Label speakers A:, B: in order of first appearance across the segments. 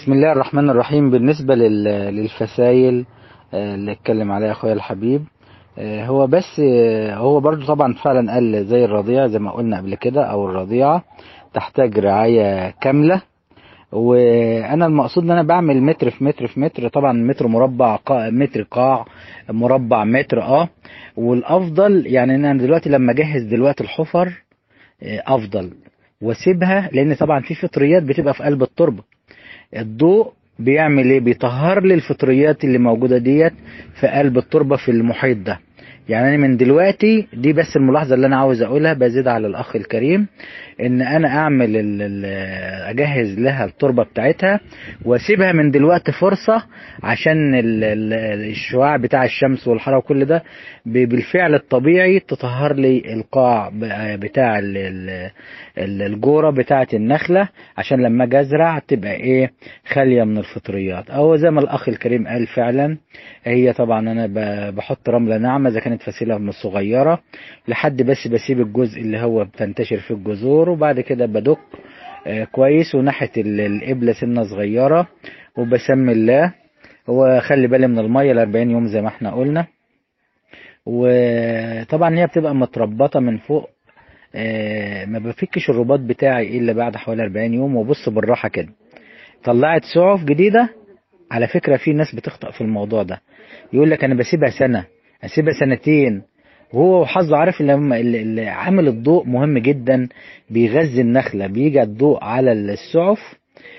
A: بسم الله الرحمن الرحيم بالنسبة لل- للفسايل آه، اللي اتكلم عليها اخويا الحبيب آه، هو بس آه، هو برضو طبعا فعلا قال زي الرضيع زي ما قلنا قبل كده او الرضيعة تحتاج رعاية كاملة وانا المقصود ان انا بعمل متر في متر في متر طبعا متر مربع قاع متر قاع مربع متر اه والافضل يعني انا دلوقتي لما اجهز دلوقتي الحفر آه، افضل واسيبها لان طبعا في فطريات بتبقى في قلب التربه الضوء بيعمل ايه بيطهر لي الفطريات اللي موجوده ديت في قلب التربه في المحيط ده يعني انا من دلوقتي دي بس الملاحظه اللي انا عاوز اقولها بزيد على الاخ الكريم ان انا اعمل ال- ال- اجهز لها التربه بتاعتها واسيبها من دلوقتي فرصه عشان ال- ال- الشعاع بتاع الشمس والحراره وكل ده ب- بالفعل الطبيعي تطهر لي القاع ب- بتاع ال- ال- ال- الجوره بتاعه النخله عشان لما اجي ازرع تبقى ايه خاليه من الفطريات او زي ما الاخ الكريم قال فعلا هي طبعا انا ب- بحط رمله ناعمه اذا كانت فسيله من صغيره لحد بس بسيب الجزء اللي هو بتنتشر فيه الجذور وبعد كده بدق آه، كويس وناحيه ال- القبله سنه صغيره وبسمي الله وخلي بالي من الميه ل 40 يوم زي ما احنا قلنا وطبعا هي بتبقى متربطه من فوق آه، ما بفكش الرباط بتاعي الا بعد حوالي 40 يوم وبص بالراحه كده طلعت سعف جديده على فكره في ناس بتخطأ في الموضوع ده يقول لك انا بسيبها سنه اسيبها سنتين وهو وحظه عارف اللي هم- اللي اللي عامل الضوء مهم جدا بيغذي النخله بيجي الضوء على السعف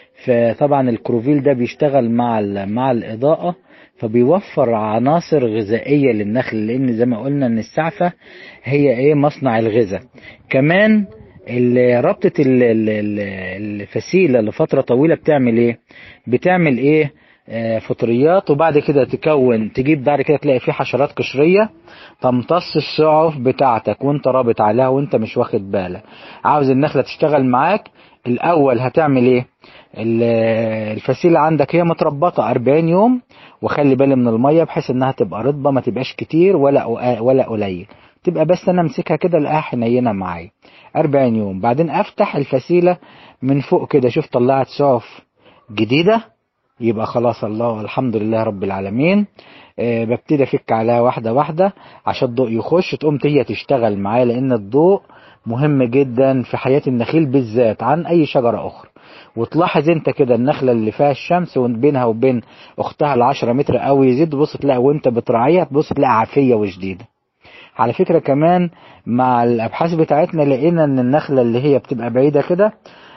A: فطبعا الكروفيل ده بيشتغل مع ال- مع الاضاءه فبيوفر عناصر غذائيه للنخل لان زي ما قلنا ان السعفه هي ايه مصنع الغذاء كمان ال- ربطه ال- ال- ال- الفسيله لفتره طويله بتعمل ايه بتعمل ايه آه، فطريات وبعد كده تكون تجيب بعد كده تلاقي في حشرات قشريه تمتص السعف بتاعتك وانت رابط عليها وانت مش واخد بالك عاوز النخله تشتغل معاك الاول هتعمل ايه ال- الفسيله عندك هي متربطه 40 يوم وخلي بالي من الميه بحيث انها تبقى رطبه ما تبقاش كتير ولا قا- ولا قليل تبقى بس انا امسكها كده الاقيها حنينه معايا 40 يوم بعدين افتح الفسيله من فوق كده شوف طلعت سعف جديده يبقى خلاص الله الحمد لله رب العالمين آه، ببتدي افك عليها واحده واحده عشان الضوء يخش تقوم هي تشتغل معايا لان الضوء مهم جدا في حياه النخيل بالذات عن اي شجره اخرى وتلاحظ انت كده النخله اللي فيها الشمس وبينها وبين اختها العشرة متر قوي يزيد تبص تلاقي وانت بتراعيها تبص تلاقي عافيه وشديده على فكره كمان مع الابحاث بتاعتنا لقينا ان النخله اللي هي بتبقى بعيده كده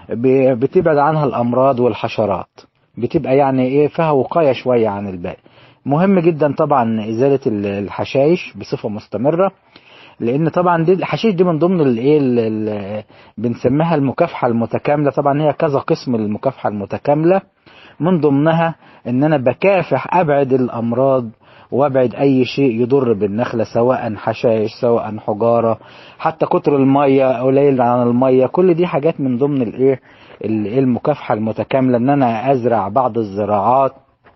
A: ب- بتبعد عنها الامراض والحشرات بتبقى يعني ايه فيها وقايه شويه عن الباقي مهم جدا طبعا ازاله ال- الحشائش بصفه مستمره لان طبعا دي الحشيش دي من ضمن الايه ال- ال- بنسميها المكافحه المتكامله طبعا هي كذا قسم المكافحه المتكامله من ضمنها ان انا بكافح ابعد الامراض وابعد اي شيء يضر بالنخله سواء حشائش سواء حجاره حتى كتر الميه قليل عن الميه كل دي حاجات من ضمن الايه ال- المكافحه المتكامله ان انا ازرع بعض الزراعات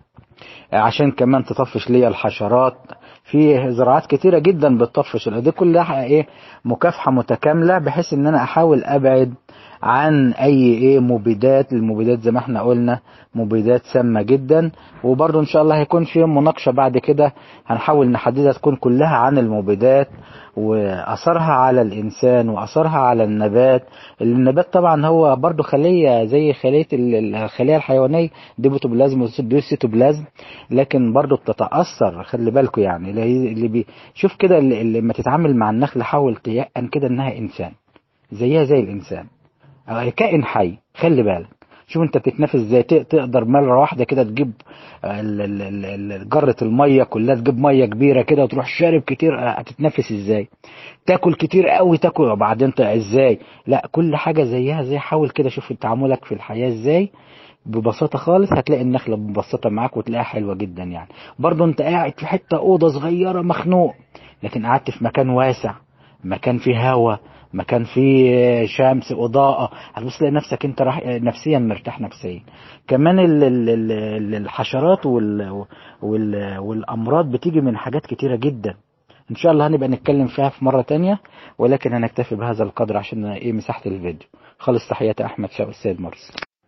A: عشان كمان تطفش ليا الحشرات في زراعات كتيره جدا بتطفش دي كلها ايه مكافحه متكامله بحيث ان انا احاول ابعد عن اي ايه مبيدات المبيدات زي ما احنا قلنا مبيدات سامه جدا وبرضه ان شاء الله هيكون في مناقشه بعد كده هنحاول نحددها تكون كلها عن المبيدات واثرها على الانسان واثرها على النبات النبات طبعا هو برضه خليه زي خليه ال- الخليه الحيوانيه ديبوتوبلازم وسيتوبلازم لكن برضه بتتاثر خلي بالكم يعني اللي اللي بي شوف كده اللي اللي لما تتعامل مع النخله حاول تيقن كده انها انسان زيها زي الانسان أو كائن حي خلي بالك شوف انت بتتنفس ازاي ت- تقدر مره واحده كده تجيب ال- ال- ال- ال- جره الميه كلها تجيب ميه كبيره كده وتروح شارب كتير اه، هتتنفس ازاي تاكل كتير قوي تاكل وبعدين انت ازاي لا كل حاجه زيها زي حاول كده شوف تعاملك في الحياه ازاي ببساطه خالص هتلاقي النخله ببساطه معاك وتلاقيها حلوه جدا يعني برضه انت قاعد في حته اوضه صغيره مخنوق لكن قعدت في مكان واسع مكان فيه هواء مكان فيه شمس اضاءه هتبص تلاقي نفسك انت راح نفسيا مرتاح نفسيا كمان ال- ال- ال- الحشرات وال وال والامراض بتيجي من حاجات كتيره جدا ان شاء الله هنبقى نتكلم فيها في مره تانية ولكن هنكتفي بهذا القدر عشان ايه مساحه الفيديو خالص تحياتي احمد شاو السيد مرسي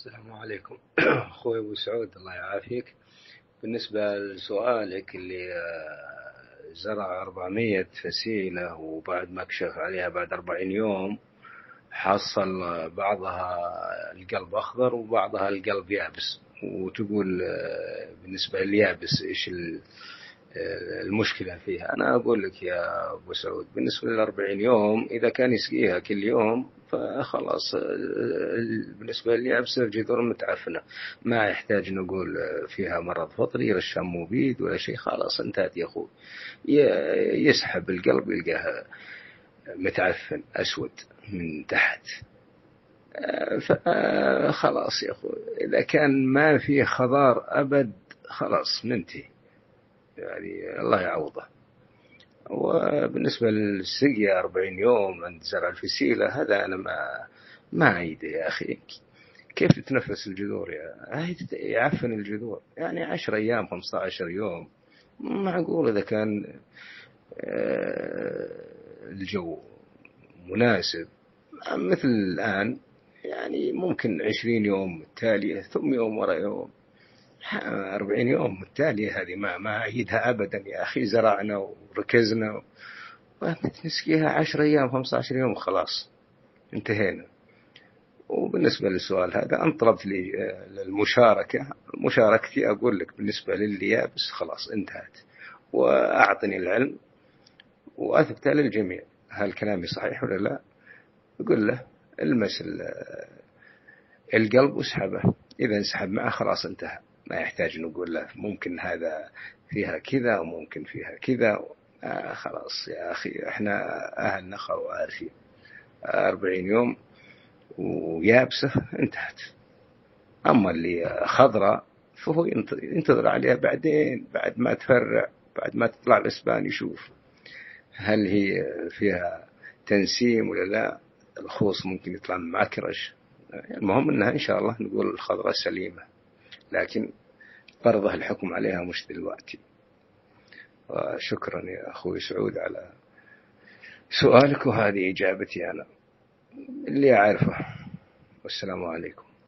B: السلام عليكم أخوي أبو سعود الله يعافيك بالنسبة لسؤالك اللي آه، زرع 400 فسيلة وبعد ما كشف عليها بعد 40 يوم حصل بعضها القلب أخضر وبعضها القلب يابس وتقول آه، بالنسبة لليابس إيش المشكلة فيها أنا أقول لك يا أبو سعود بالنسبة للأربعين يوم إذا كان يسقيها كل يوم فخلاص بالنسبة لي أبصر الجذور متعفنة ما يحتاج نقول فيها مرض فطري يرشم مبيد ولا شيء خلاص انتهت يا أخوي يسحب القلب يلقاها متعفن أسود من تحت فخلاص يا أخوي إذا كان ما في خضار أبد خلاص ننتهي يعني الله يعوضه وبالنسبة للسقيا 40 يوم عند زرع الفسيلة هذا أنا ما ما أعيده يا أخي كيف تتنفس الجذور يا يعفن الجذور يعني 10 أيام 15 يوم معقول إذا كان آه، الجو مناسب مثل الآن يعني ممكن 20 يوم التالية ثم يوم ورا يوم أربعين يوم متالية هذه ما ما أعيدها أبدا يا أخي زرعنا وركزنا نسقيها عشر أيام خمسة عشر يوم وخلاص انتهينا وبالنسبة للسؤال هذا أنا طلبت لي المشاركة مشاركتي أقول لك بالنسبة للي يابس خلاص انتهت وأعطني العلم وأثبته للجميع هل كلامي صحيح ولا لا أقول له المس القلب واسحبه إذا انسحب معه خلاص انتهى ما يحتاج نقول له ممكن هذا فيها كذا وممكن فيها كذا آه خلاص يا أخي احنا أهل نخر وعارفين أربعين يوم ويابسة انتهت أما اللي خضراء فهو ينتظر عليها بعدين بعد ما تفرع بعد ما تطلع الإسبان يشوف هل هي فيها تنسيم ولا لا الخوص ممكن يطلع معكرش المهم انها ان شاء الله نقول الخضراء سليمه لكن فرضه الحكم عليها مش دلوقتي وشكرا يا أخوي سعود على سؤالك وهذه إجابتي أنا اللي أعرفه والسلام عليكم